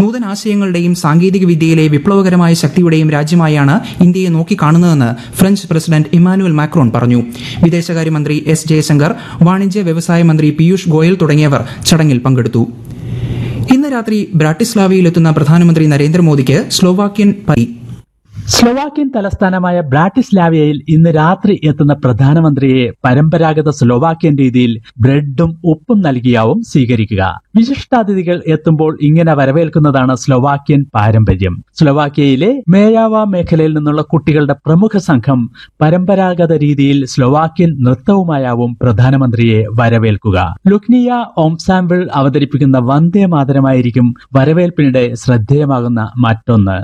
നൂതനാശയങ്ങളുടെയും സാങ്കേതിക വിദ്യയിലെ വിപ്ലവകരമായ ശക്തിയുടെയും രാജ്യമായാണ് ഇന്ത്യയെ നോക്കിക്കാണുന്നതെന്ന് ഫ്രഞ്ച് പ്രസിഡന്റ് ഇമ്മാനുവൽ മാക്രോൺ പറഞ്ഞു വിദേശകാര്യമന്ത്രി എസ് ജയശങ്കർ വാണിജ്യ വ്യവസായ മന്ത്രി പീയൂഷ് ഗോയൽ തുടങ്ങിയവർ ചടങ്ങിൽ പങ്കെടുത്തു ഇന്ന് രാത്രി ബ്രാട്ടിസ്ലാവയിലെത്തുന്ന പ്രധാനമന്ത്രി നരേന്ദ്രമോദിക്ക് സ്ലോവാക്യൻ പരി സ്ലോവാക്യൻ തലസ്ഥാനമായ ബ്രാട്ടിസ്ലാവിയയിൽ ഇന്ന് രാത്രി എത്തുന്ന പ്രധാനമന്ത്രിയെ പരമ്പരാഗത സ്ലോവാക്യൻ രീതിയിൽ ബ്രെഡും ഉപ്പും നൽകിയാവും സ്വീകരിക്കുക വിശിഷ്ടാതിഥികൾ എത്തുമ്പോൾ ഇങ്ങനെ വരവേൽക്കുന്നതാണ് സ്ലോവാക്യൻ പാരമ്പര്യം സ്ലോവാക്യയിലെ മേയാവ മേഖലയിൽ നിന്നുള്ള കുട്ടികളുടെ പ്രമുഖ സംഘം പരമ്പരാഗത രീതിയിൽ സ്ലോവാക്യൻ നൃത്തവുമായാവും പ്രധാനമന്ത്രിയെ വരവേൽക്കുക ലുക്നിയ ഓംസാമ്പിൾ അവതരിപ്പിക്കുന്ന വന്ദേ മാതരമായിരിക്കും വരവേൽപ്പിനിടെ ശ്രദ്ധേയമാകുന്ന മറ്റൊന്ന്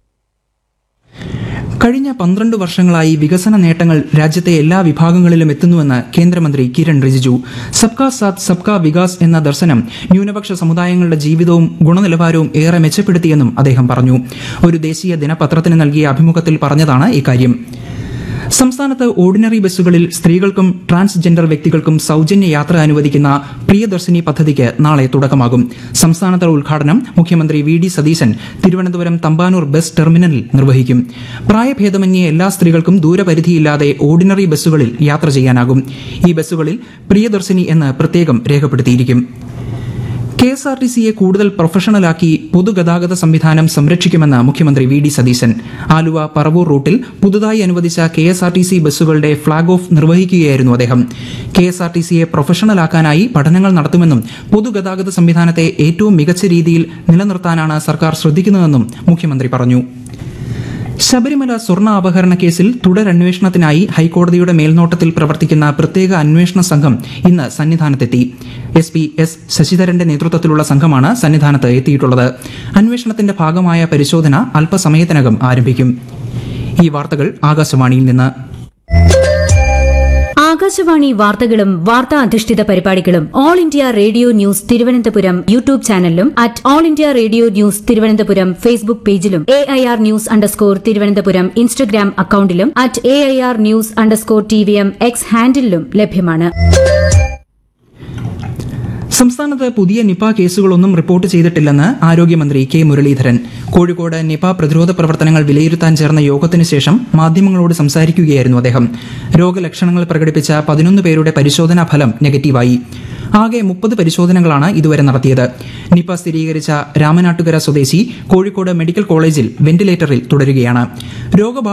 കഴിഞ്ഞ പന്ത്രണ്ട് വർഷങ്ങളായി വികസന നേട്ടങ്ങൾ രാജ്യത്തെ എല്ലാ വിഭാഗങ്ങളിലും എത്തുന്നുവെന്ന് കേന്ദ്രമന്ത്രി കിരൺ റിജിജു സബ്കാ സാത്ത് സബ്കാ വികാസ് എന്ന ദർശനം ന്യൂനപക്ഷ സമുദായങ്ങളുടെ ജീവിതവും ഗുണനിലവാരവും ഏറെ മെച്ചപ്പെടുത്തിയെന്നും അദ്ദേഹം പറഞ്ഞു ഒരു ദേശീയ ദിനപത്രത്തിന് നൽകിയ അഭിമുഖത്തിൽ പറഞ്ഞതാണ് ഇക്കാര്യം സംസ്ഥാനത്ത് ഓർഡിനറി ബസ്സുകളിൽ സ്ത്രീകൾക്കും ട്രാൻസ്ജെൻഡർ വ്യക്തികൾക്കും സൗജന്യ യാത്ര അനുവദിക്കുന്ന പ്രിയദർശിനി പദ്ധതിക്ക് നാളെ തുടക്കമാകും സംസ്ഥാനതല ഉദ്ഘാടനം മുഖ്യമന്ത്രി V D Satheesan Thiruvananthapuram Thampanoor bus ടെർമിനലിൽ നിർവഹിക്കും പ്രായഭേദമന്യേ എല്ലാ സ്ത്രീകൾക്കും ദൂരപരിധിയില്ലാതെ ഓർഡിനറി ബസ്സുകളിൽ യാത്ര ചെയ്യാനാകും ഈ ബസ്സുകളിൽ പ്രിയദർശിനി എന്ന് പ്രത്യേകം രേഖപ്പെടുത്തിയിരിക്കും കെ എസ് ആർ ടി സിയെ കൂടുതൽ പ്രൊഫഷണലാക്കി പൊതുഗതാഗത സംവിധാനം സംരക്ഷിക്കുമെന്ന് മുഖ്യമന്ത്രി വി ഡി സതീശൻ ആലുവ പറവൂർ റൂട്ടിൽ പുതുതായി അനുവദിച്ച K S R T C ബസ്സുകളുടെ ഫ്ളാഗ് ഓഫ് നിർവഹിക്കുകയായിരുന്നു അദ്ദേഹം കെ എസ് ആർ ടി സിയെ പ്രൊഫഷണലാക്കാനായി പഠനങ്ങൾ നടത്തുമെന്നും പൊതുഗതാഗത സംവിധാനത്തെ ഏറ്റവും മികച്ച രീതിയിൽ നിലനിർത്താനാണ് സർക്കാർ ശ്രദ്ധിക്കുന്നതെന്നും മുഖ്യമന്ത്രി പറഞ്ഞു ശബരിമല സ്വർണ്ണ അപഹരണ കേസിൽ തുടരന്വേഷണത്തിനായി ഹൈക്കോടതിയുടെ മേൽനോട്ടത്തിൽ പ്രവർത്തിക്കുന്ന പ്രത്യേക അന്വേഷണ സംഘം ഇന്ന് സന്നിധാനത്തെത്തി എസ് പി എസ് ശശിധരന്റെ നേതൃത്വത്തിലുള്ള സംഘമാണ് സന്നിധാനത്ത് എത്തിയിട്ടുള്ളത് അന്വേഷണത്തിന്റെ ഭാഗമായ പരിശോധന അല്പസമയത്തിനകം ആരംഭിക്കും ഈ വാർത്തകൾ ആകാശവാണിയിൽ നിന്ന് ആകാശവാണി വാർത്തകളും വാർത്താ അധിഷ്ഠിത പരിപാടികളും All India Radio news Thiruvananthapuram YouTube ചാനലിലും at All India Radio news Thiruvananthapuram Facebook പേജിലും A I R news underscore Thiruvananthapuram Instagram അക്കൌണ്ടിലും at A I R news underscore T V M X ഹാൻഡിലും ലഭ്യമാണ് സംസ്ഥാനത്ത് പുതിയ നിപ കേസുകളൊന്നും റിപ്പോർട്ട് ചെയ്തിട്ടില്ലെന്ന് ആരോഗ്യമന്ത്രി കെ മുരളീധരൻ കോഴിക്കോട് നിപ പ്രതിരോധ പ്രവർത്തനങ്ങൾ വിലയിരുത്താൻ ചേർന്ന യോഗത്തിന് ശേഷം മാധ്യമങ്ങളോട് സംസാരിക്കുകയായിരുന്നു അദ്ദേഹം രോഗലക്ഷണങ്ങൾ പ്രകടിപ്പിച്ച പതിനൊന്ന് പേരുടെ പരിശോധനാ ഫലം നെഗറ്റീവായി ആകെ മുപ്പത് പരിശോധനകളാണ് ഇതുവരെ നടത്തിയത് നിപ സ്ഥിരീകരിച്ച രാമനാട്ടുകര സ്വദേശി കോഴിക്കോട് മെഡിക്കൽ കോളേജിൽ വെന്റിലേറ്ററിൽ തുടരുകയാണ് രോഗബാധ